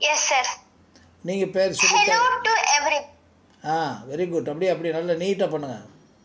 Yes sir நீங்கள் பேர் சொல்லி hello to every a very good அப்படியே அப்படியே நல்லா நீட்டாக பண்ணுங்கள்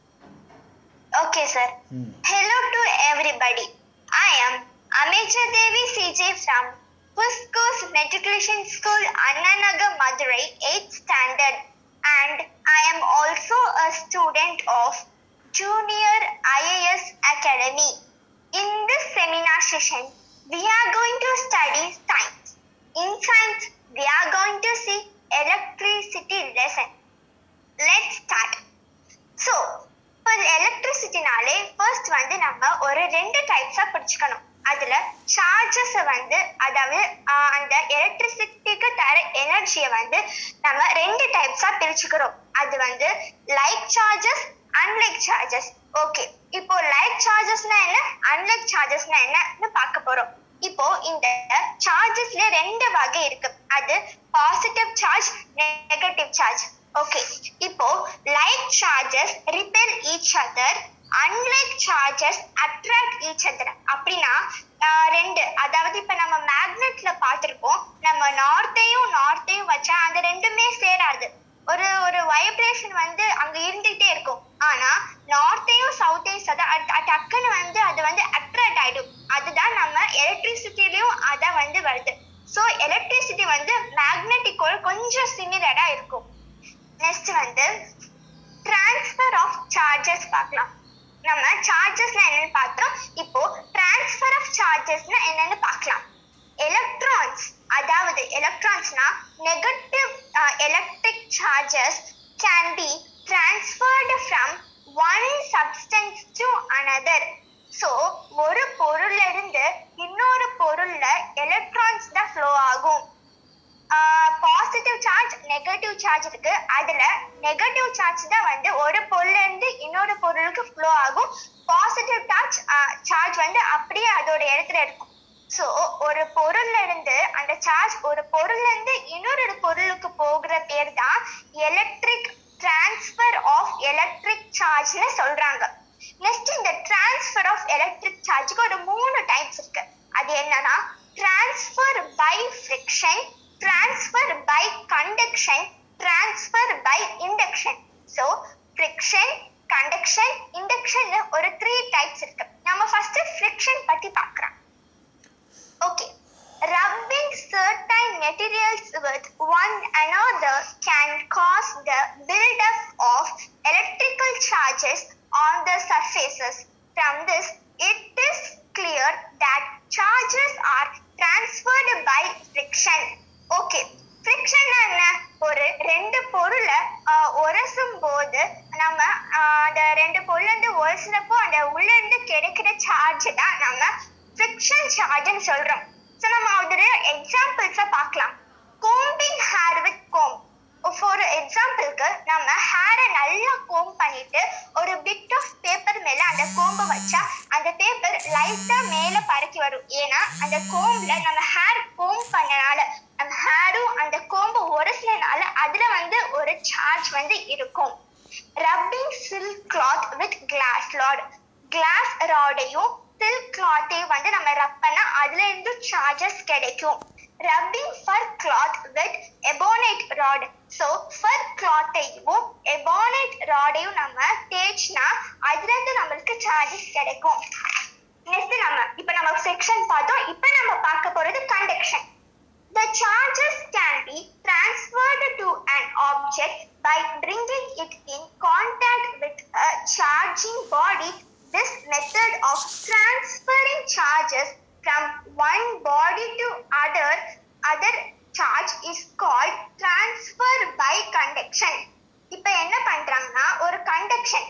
ஓகே சார் ம் Hello to everybody. I am Amecha Devi CJ from Puskus Matriculation School, Annanagar, Madurai, 8th standard, and I am also a student of Junior IAS Academy. In this seminar session, we are going to study science. In science, we are going to see electricity lesson. Let's start. So இப்போ எலக்ட்ரிசிட்டினாலே first வந்து நம்ம ஒரு ரெண்டு டைப்ஸாக பிடிச்சுக்கணும் அதில் சார்ஜஸை வந்து அதாவது ஆஹ், அந்த எலக்ட்ரிசிட்டிக்கு தர எனர்ஜியை வந்து நம்ம ரெண்டு டைப்ஸாக பிரிச்சுக்கிறோம் அது வந்து like charges unlike charges okay இப்போ லைக் சார்ஜஸ்னா என்ன அன்லைக் சார்ஜஸ்னா என்னன்னு பார்க்க போறோம் இப்போ இந்த சார்ஜஸ்ல ரெண்டு வகை இருக்கு அது positive charge negative charge okay இப்போ like charges repel each other unlike charges attract each other அப்படின்னா ஆஹ், ரெண்டு அதாவது இப்ப நம்ம மேக்னெட்ல பார்த்திருப்போம் நம்ம நார்த்தையும் நார்த்தையும் வச்சா அந்த ரெண்டுமே சேராது ஒரு ஒரு வைப்ரேஷன் வந்து அங்க இருந்துகிட்டே இருக்கும் ஆனா நார்த்தையும் சவுத்தையும் சதா டக்குன்னு வந்து அது வந்து அட்ராக்ட் ஆயிடும் அதுதான் நம்ம எலக்ட்ரிசிட்டிலையும் அதை வந்து வருது ஸோ எலக்ட்ரிசிட்டி வந்து மேக்னெட்டிக்கோட கொஞ்சம் சிமிலரா இருக்கும் நெக்ஸ்ட் வந்து டிரான்ஸ்ஃபர் ஆஃப் சார்ஜஸ் பார்க்கலாம் நம்ம சார்ஜஸ்ல என்னன்னு பார்த்தோம் இப்போ டிரான்ஸ்ஃபர் ஆஃப் சார்ஜஸ்னா என்னன்னு பார்க்கலாம் எலக்ட்ரான்ஸ் அதாவது எலக்ட்ரான்ஸ்னா negative electric charges can be transferred from one substance to another so ஒரு பொருள்ல இருந்து இன்னொரு பொருள்ல எலக்ட்ரான்ஸ் தான் ஃப்ளோ ஆகும் பாசிட்டிவ் சார்ஜ் நெகட்டிவ் சார்ஜ் இருக்கு அதுல நெகட்டிவ் சார்ஜ் தான் வந்து ஒரு பொருள்ல இருந்து இன்னொரு பொருளுக்கு ஃப்ளோ ஆகும் பாசிட்டிவ் சார்ஜ் சார்ஜ் வந்து அப்படியே அதோட இடத்துல இருக்கும் ஸோ ஒரு பொருள்ல இருந்து அந்த சார்ஜ் ஒரு பொருள்ல இருந்து இன்னொரு பொருளுக்கு போகிற பேர் தான் எலக்ட்ரிக் டிரான்ஸ்ஃபர் ஆஃப் எலக்ட்ரிக் சார்ஜ்னு சொல்றாங்க நெக்ஸ்ட் இந்த டிரான்ஸ்ஃபர் ஆஃப் எலக்ட்ரிக் சார்ஜுக்கு ஒரு மூணு டைப்ஸ் இருக்கு அது என்னன்னா transfer by friction transfer by conduction transfer by induction so friction conduction induction ஒரு த்ரீ டைப்ஸ் இருக்கு நம்ம ஃபர்ஸ்ட் ஃப்ரிக்ஷன் பத்தி பார்க்கலாம் Okay. Rubbing certain materials with one another can cause the buildup of electrical charges on the surfaces. From this, it is clear that charges are transferred by friction. Okay. Friction என்ன ஒரு ரெண்டு பொருளை ஆஹ், உரசும் போது நம்ம ஆஹ், அந்த ரெண்டு பொருள் வந்து உரசுனப்போ அந்த உள்ள இருந்து கிடைக்கிற சார்ஜ் தான் நம்ம ஃப்ரிக்ஷன் சார்ஜ்னு சொல்றோம் ஸோ நம்ம அதோட எக்ஸாம்பிள்ஸை பார்க்கலாம் combing hair with comb for எக்ஸாம்பிளுக்கு நம்ம ஹேரை நல்லா கோம் பண்ணிட்டு ஒரு பிட் ஆஃப் பேப்பர் மேல அந்த கோம்பை வச்சா அந்த பேப்பர் லைட்டா மேல பறக்கி வரும் ஏன்னா அந்த கோம்ல நம்ம ஹேர் கோம் பண்ணனால நம்ம ஹேரும் அந்த கோம்பு உரசினால அதுல வந்து ஒரு சார்ஜ் வந்து இருக்கும் rubbing silk cloth with glass rod glass ராடையும் சில்க் கிளாத்தையும் வந்து நம்ம ரப் பண்ணா அதுல இருந்து சார்ஜஸ் கிடைக்கும் rubbing fur cloth with ebonite rod so fur கிளாத்தையும் எபோனேட் ராடையும் நம்ம தேய்ச்சினா அதுல இருந்து நம்மளுக்கு சார்ஜஸ் கிடைக்கும் நெக்ஸ்ட் நம்ம இப்ப நம்ம செக்ஷன் பார்த்தோம் இப்ப நம்ம பார்க்க போறது conduction The charges can be transferred to an object by bringing it in contact with a charging body. This method of transferring charges from one body to other other charge is called transfer by conduction. இப்போ என்ன பண்றாங்கன்னா ஒரு conduction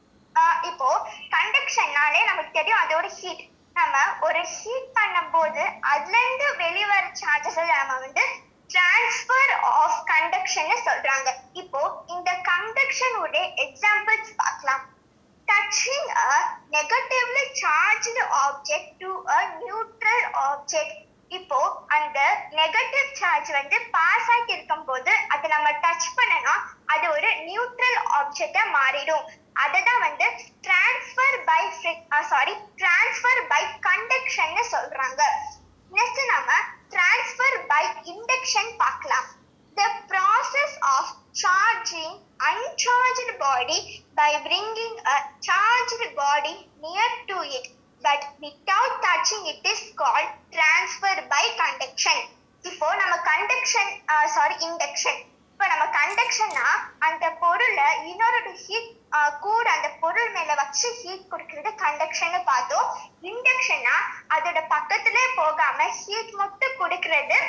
இப்போ கண்டக்ஷன்னாலே நமக்கு தெரியும் அதோட heat நம்ம ஒரு ஹீட் பண்ணும்போது அதுல இருந்து வெளிவர சார்ஜஸ் நம்ம வந்து டிரான்ஸ்ஃபர் ஆஃப் கண்டக்ஷன் சொல்றாங்க இப்போ இந்த கண்டக்ஷன் உடைய எக்ஸாம்பிள்ஸ் பார்க்கலாம் touching a negatively charged object to a neutral object இப்போ அந்த நெகட்டிவ் சார்ஜ் வந்து பாஸ் ஆகி இருக்கும் போது அதை நம்ம டச் பண்ணனா அது ஒரு நியூட்ரல் ஆப்ஜெக்டா மாறிடும் அதை தான் வந்து transfer by sorry transfer by கண்டக்ஷன்னு சொல்றாங்க நெக்ஸ்ட் நம்ம டிரான்ஸ்ஃபர் பை இண்டக்ஷன் கண்டக்ஷன் பார்க்கலாம் the process of charging uncharged body by bringing a charged body near to it but without touching it is called transfer by conduction இப்போ நம்ம conduction sorry induction இப்போ நம்ம கண்டக்ஷன்னா அந்த பொருளை இன்னொரு heat கூட அந்த பொருள் மேல வச்சு ஹீட் கொடுக்கறது கண்டக்ஷன் பார்த்தோம் இண்டக்ஷன்னா அதோட பக்கத்திலே போகாம ஹீட் மட்டும் கொடுக்கறது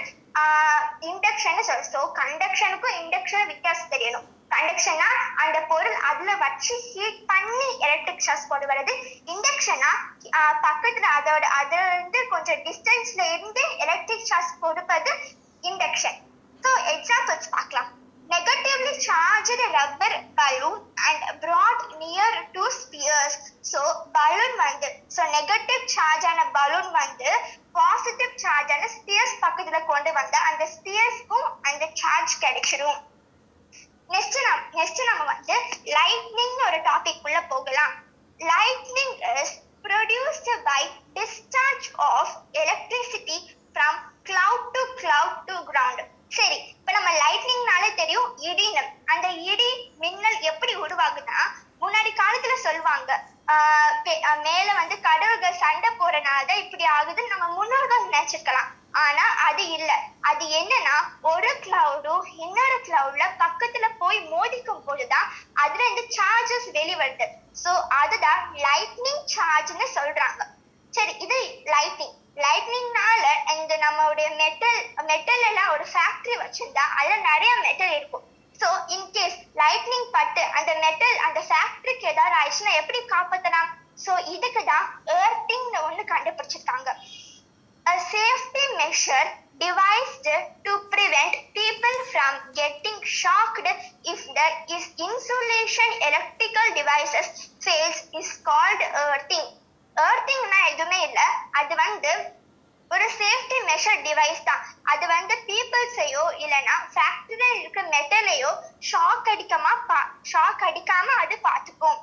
இண்டக்ஷன் ஸோ கண்டக்ஷனுக்கும் இண்டக்ஷன் வித்தியாசம் தெரியணும் கண்டக்ஷனா அந்த பொருள் அதுல வச்சு ஹீட் பண்ணி எலக்ட்ரிக் சார்ஜ் கொண்டு வருது இண்டக்ஷனா பக்கத்துல அதோட அதுல இருந்து கொஞ்சம் டிஸ்டன்ஸ்ல இருந்து எலக்ட்ரிக் சார்ஜ் கொடுப்பது இண்டக்ஷன் ஸோ எக்ஸாம்பிள்ஸ் பார்க்கலாம் negatively charged rubber balloon and brought near to spheres so balloon வந்து so negative charge ஆன balloon வந்து positive charge ஆன spheres பக்கத்துல கொண்டு வந்தா அந்த spheresக்கும் அந்த charge கிடைச்சிரும் நெக்ஸ்ட் நம்ம நெக்ஸ்ட் நம்ம வந்து லைட்னிங் ஒரு டாபிக் உள்ள போகலாம் lightning is produced by discharge of electricity from cloud to cloud to ground சரி இப்ப நம்ம லைட்னிங்னாலே தெரியும் இடின்னு அந்த இடி மின்னல் எப்படி உருவாகுதுன்னா முன்னாடி காலத்துல சொல்லுவாங்க ஆஹ் பெ- ஆஹ் மேல வந்து கடவுள்கள் சண்டை போறனால இப்படி ஆகுதுன்னு நம்ம முன்னோர்கள் நினைச்சிருக்கலாம் ஆனா அது இல்ல அது என்னன்னா ஒரு கிளவுடும் இன்னொரு கிளவுட்ல பக்கத்துல போய் மோதிக்கும் போதுதான் அதுல இருந்து சார்ஜஸ் வெளிவருது சோ அதுதான் லைட்னிங் சார்ஜ்னு சொல்றாங்க சரி இது லைட்னிங் லைட்னிங்னால இந்த நம்மளுடைய மெட்டல் மெட்டல் எல்லாம் ஒரு ஃபேக்டரி வச்சிருந்தா அதுல நிறைய மெட்டல் இருக்கும் ஸோ இன்கேஸ் லைட்னிங் பட்டு அந்த மெட்டல் அந்த ஃபேக்டரிக்கு ஏதாவது ஆயிடுச்சுன்னா எப்படி காப்பாத்தலாம் ஸோ இதுக்கு தான் ஏர்த்திங்னு ஒன்று கண்டுபிடிச்சிருக்காங்க a safety measure devised to prevent people from getting shocked if there is insulation electrical devices fails is called earthing earthingனா எதுவுமே இல்ல அது வந்து ஒரு சேஃப்டி மெஷர் டிவைஸ் தான் அது வந்து பீப்புள்ஸையோ இல்லைன்னா ஃபேக்டரியில் இருக்க மெட்டலையோ ஷாக் அடிக்காம ஷாக் அடிக்காம அது பார்த்துக்கும்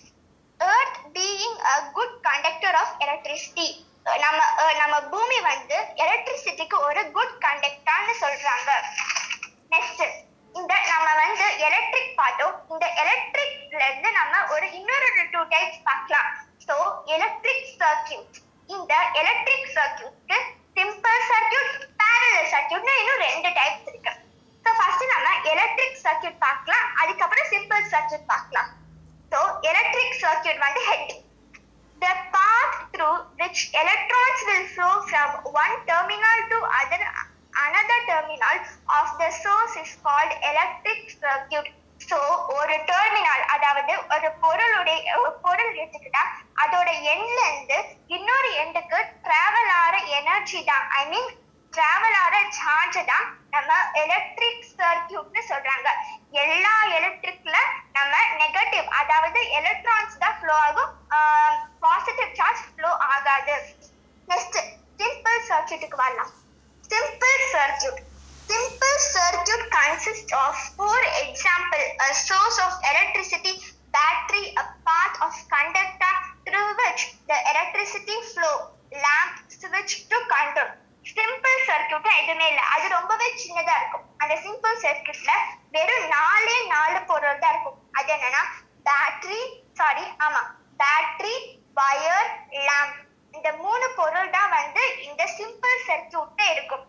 earth being a good conductor of electricity நம்ம அஹ், நம்ம பூமி வந்து எலக்ட்ரிசிட்டிக்கு ஒரு குட் கண்டக்டர்னு சொல்றாங்க நெக்ஸ்ட் இந்த நம்ம வந்து எலக்ட்ரிக் பார்த்தோம் இந்த எலக்ட்ரிக்ல இருந்து நம்ம ஒரு இன்னொரு டூ டைப்ஸ் பார்க்கலாம் ஸோ எலக்ட்ரிக் சர்க்கியூட் இந்த எலக்ட்ரிக் சர்க்கியூட்க்கு சிம்பிள் சர்க்கியூட் பேரலல் சர்க்கியூட்னு இன்னும் ரெண்டு டைப்ஸ் இருக்கு ஸோ ஃபர்ஸ்ட் நம்ம எலக்ட்ரிக் சர்க்கியூட் பார்க்கலாம் அதுக்கப்புறம் சிம்பிள் சர்க்கியூட் பார்க்கலாம் ஸோ எலக்ட்ரிக் சர்க்கியூட் வந்து heading The path through which electrons will flow from one terminal to other another terminal of the source is called electric circuit. So ஒரு terminal அதாவது ஒரு பொருளுடைய ஒரு பொருள் எடுத்துக்கிட்டா அதோட எண்ட்ல இருந்து இன்னொரு எண்டுக்கு டிராவல் ஆகிற எனர்ஜி தான் ஐ மீன் டிராவல் ஆகிற சார்ஜ் தான் நம்ம எலக்ட்ரிக் சர்க்கியூட்னு சொல்றாங்க எல்லா எலக்ட்ரிக்ல நம்ம நெகட்டிவ் அதாவது எலக்ட்ரான்ஸ் தான் ஃப்ளோ ஆகும் பாசிட்டிவ் சார்ஜ் ஃப்ளோ ஆகாது நெக்ஸ்ட் சிம்பிள் சர்க்கியூட்டுக்கு வரலாம் simple circuit simple circuit consists of four example a source of electricity battery a path of conductor through which the electricity flow lamp switch to control simple circuit எதுவுமே இல்லை அது ரொம்பவே சின்னதா இருக்கும் அந்த சிம்பிள் சர்க்கியூட்ல வெறும் நாலே நாலு பொருள் தான் இருக்கும் அது என்னன்னா பேட்டரி சாரி ஆமா பேட்டரி வயர் லேம்ப் இந்த மூணு பொருள் தான் வந்து இந்த சிம்பிள் சர்க்கியூட்ல இருக்கும்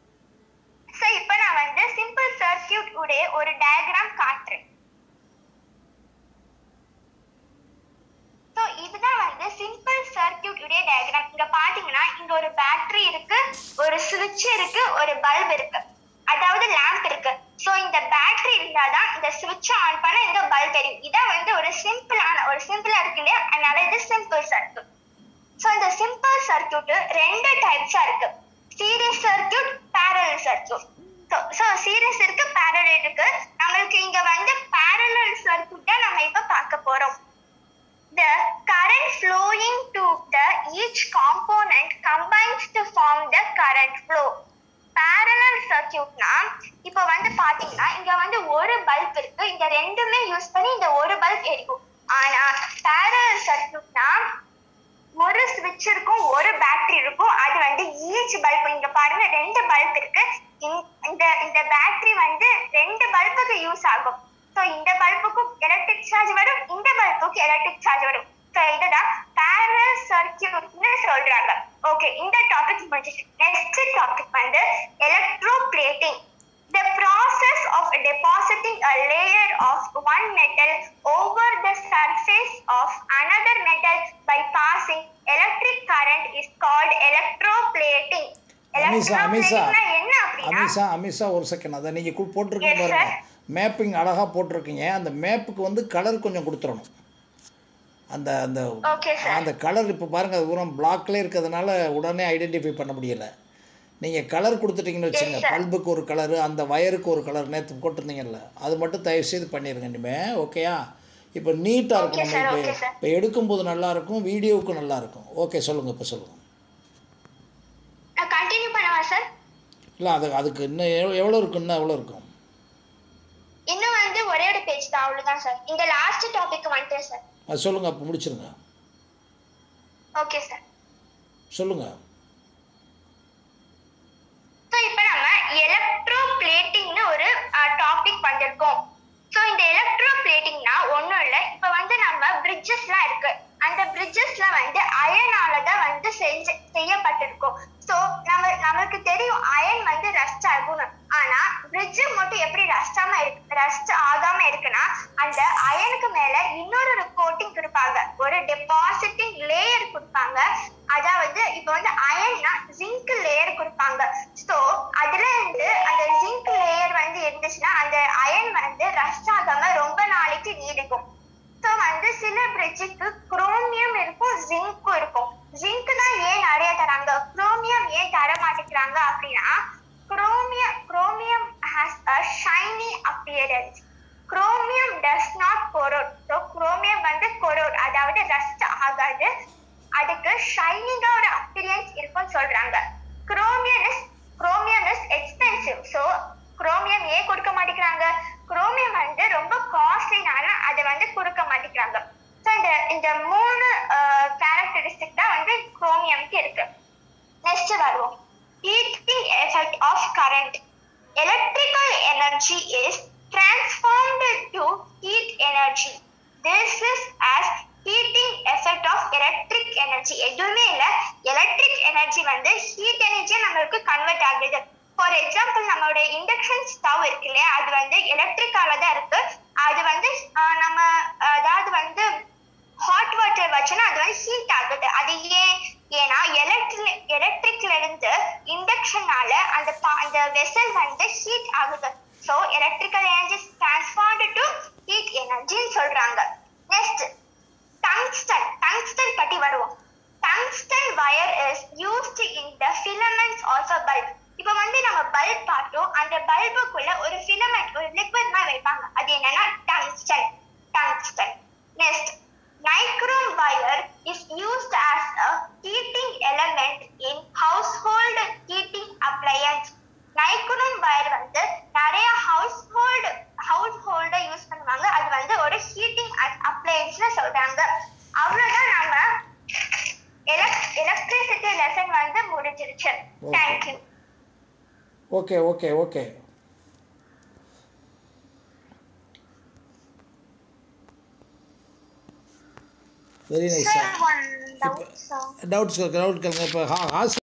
சோ இப்போ நான் வந்து சிம்பிள் சர்க்கியூட் உடைய ஒரு டயக்ராம் காட்டுறேன் சோ இதுதான் வந்து சிம்பிள் சர்க்கியூட் உடைய டயக்ராம் இங்க பாத்தீங்கன்னா இங்க ஒரு பேட்டரி இருக்கு ஒரு சுவிட்ச் இருக்கு ஒரு பல்ப் இருக்கு அதாவது லேம்ப் இருக்கு சோ இந்த பேட்டரி இருந்தாதான் இந்த சுவிட்ச் ஆன் பண்ண இந்த பல்ப் எரியும் இதான் வந்து ஒரு சிம்பிளான ஒரு சிம்பிளா இருக்கு இல்லையா அதனால இது சிம்பிள் சர்க்கியூட் சோ இந்த சிம்பிள் சர்க்கியூட் ரெண்டு டைப்ஸா இருக்கு series circuit parallel circuit so series இருக்கு parallel இருக்கு நம்மளுக்கு இங்க வந்து parallel சர்க்கியூட் தான் நம்ம இப்ப பார்க்க போறோம் the current flowing to the each component combines to form the current flow parallel சர்க்கியூட்னா இப்போ வந்து பாத்தீங்கன்னா இங்க வந்து ஒரு பல்ப் இருக்கு இந்த ரெண்டுமே யூஸ் பண்ணி இந்த ஒரு பல்ப் எரிக்கும் ஆனா parallel சர்க்கியூட்னா ஒரு ஸ்விட்ச் இருக்கும் ஒரு பேட்டரி இருக்கும் அது வந்து ஈச் பல்ப் இங்க பாருங்க ரெண்டு பல்ப் இருக்கு இந்த இந்த பேட்டரி வந்து ரெண்டு பல்புக்கு யூஸ் ஆகும் ஸோ இந்த பல்புக்கும் எலக்ட்ரிக் சார்ஜ் வரும் இந்த பல்புக்கு எலக்ட்ரிக் சார்ஜ் வரும் ஸோ இதுதான் பேரல் சர்க்கியூட்னு சொல்றாங்க ஓகே இந்த டாபிக் முடிஞ்சிச்சு நெக்ஸ்ட் டாபிக் வந்து electroplating The process of depositing a layer of one metal over the surface of another metal by passing electric current is called electroplating. Amisha Amisha Electroplatingனா என்ன அப்படின்னா அமிஷா அமிஷா ஒரு செகண்ட் அதை நீங்கள் கு- போட்டிருக்கீங்க Yes, பாருங்க மேப்பிங் அழகாக போட்டிருக்கீங்க அந்த மேப்புக்கு வந்து கலர் கொஞ்சம் கொடுத்துடணும் அந்த அந்த Okay, sir. அந்த கலர் இப்போ பாருங்கள் அது பூரா பிளாக்லேயே இருக்கிறதுனால உடனே ஐடென்டிஃபை பண்ண முடியல நீங்கள் கலர் கொடுத்துட்டீங்கன்னு வச்சுங்க sir. பல்புக்கு ஒரு கலரு அந்த வயருக்கு ஒரு கலர் நேற்று போட்டிருந்தீங்கல்ல அது மட்டும் தயவு செய்து பண்ணிடுங்க இனிமே ஓகேயா இப்போ நீட்டாக இருக்கும் Okay, sir, நம்ம இப்போ okay, sir. இப்போ எடுக்கும்போது நல்லா இருக்கும் வீடியோவுக்கும் நல்லா இருக்கும் ஓகே சொல்லுங்கள் இப்போ சொல்லுங்கள் நான் கண்டினியூ பண்ணவா சார் இல்லை அது அதுக்கு இன்னும் எவ்வளோ எவ்வளோ இருக்கும் இன்னும் எவ்வளோ இருக்கும் இன்னும் வந்து ஒரே ஒரு பேஜ் தான் அவ்வளவுதான் சார் இந்த லாஸ்ட் டாபிக் வந்துட்டேன் சார் அது சொல்லுங்கள் அப்போ முடிச்சிருங்க ஓகே சார் சொல்லுங்கள் ஸோ இப்போ நம்ம எலக்ட்ரோ பிளேட்டிங்னு ஒரு டாபிக் வந்திருக்கோம் ஸோ இந்த எலக்ட்ரோ பிளேட்டிங்னா ஒன்றும் இல்லை இப்போ வந்து நம்ம பிரிட்ஜஸ்லாம் இருக்கு அந்த பிரிட்ஜஸ்ல வந்து அயனால தான் வந்து செஞ்சு செய்யப்பட்டிருக்கும் ஸோ நம்ம நமக்கு தெரியும் அயன் வந்து ரஸ்ட் ஆகும்னு ஆனா பிரிட்ஜ் மட்டும் எப்படி ரஸ்டாம இருக்கு ரஸ்ட் ஆகாம இருக்குன்னா அந்த அயனுக்கு மேல இன்னொரு ஒரு கோட்டிங் கொடுப்பாங்க ஒரு டெபாசிட்டிங் லேயர் கொடுப்பாங்க அதாவது இப்போ வந்து அயன்னா ஜிங்க் லேயர் கொடுப்பாங்க ஸோ அதுல இருந்து அந்த ஜிங்க் லேயர் வந்து இருந்துச்சுன்னா அந்த அயன் வந்து ரஸ்ட் ஆகாம ரொம்ப நாளைக்கு நீடிக்கும் ஸோ வந்து சில பிரிட்ஜுக்கு குரோமியம் இருக்கும் ஜிங்க்கும் இருக்கும் ஜிங்க் தான் ஏன் நிறைய தராங்க குரோமியம் ஏன் தர மாட்டேங்கிறாங்க அப்படின்னா chromium chromium has a shiny appearance chromium does not corrode so chromium வந்து கொரோட் அதாவது ரஸ்ட் ஆகாது அதுக்கு ஷைனிங்கா ஒரு அப்பியரன்ஸ் இருக்கும்னு சொல்றாங்க chromium is chromium is expensive so chromium ஏன் கொடுக்க மாட்டேங்கிறாங்க குரோமியம் வந்து ரொம்ப காஸ்ட்லினால அதை வந்து கொடுக்க மாட்டேங்கிறாங்க ஸோ இந்த இந்த மூணு கேரக்டரிஸ்டிக் தான் வந்து குரோமியம்க்கு இருக்கு நெக்ஸ்ட் வருவோம் heating effect of current electrical energy is transformed to heat energy this is as heating effect of electric energy எதுவுமே இல்ல எலக்ட்ரிக் எனர்ஜி வந்து ஹீட் எனர்ஜியா நம்மளுக்கு கன்வெர்ட் ஆகுது ஃபார் எக்ஸாம்பிள் நம்மளோட இண்டக்ஷன் ஸ்டவ் இருக்கு இல்லையா அது வந்து எலக்ட்ரிக்கால தான் இருக்கு அது வந்து ஆஹ், நம்ம அதாவது வந்து ஹாட் வாட்டர் வச்சோன்னா அது வந்து ஹீட் ஆகுது அது ஏன் ஏன்னா எலக்ட்ரிக் எலக்ட்ரிக்ல இருந்து இண்டக்ஷனால அந்த பா- அந்த வெசல் வந்து ஹீட் ஆகுது so electrical energy transformed to heat எனர்ஜின்னு சொல்றாங்க நெக்ஸ்ட் டங்ஸ்டன் டங்ஸ்டன் பத்தி வருவோம் tungsten wire is used in the filaments of a bulb இப்போ வந்து நம்ம பல்ப் பார்த்தோம் அந்த பல்புக்குள்ள ஒரு ஃபிலமெண்ட் ஒரு லிக்விட் மாதிரி வைப்பாங்க அது என்னன்னா tungsten tungsten next Nichrome wire is used as a heating element in household heating appliance. Nichrome wire வந்து நிறைய ஹவுஸ்ஹோல்டு ஹவுஸ்ஹோல்ட யூஸ் பண்ணுவாங்க அது வந்து ஒரு ஹீட்டிங் அப்ளையன்ஸ்னு சொல்றாங்க அவ்வளவுதான் நம்ம எலக்ட்ரிசிட்டி லெசன் வந்து முடிஞ்சிருச்சு Okay. Thank you okay okay okay very nice sir one doubt sir doubts doubt கேளுங்க இப்போ ஹா ஹாஸ்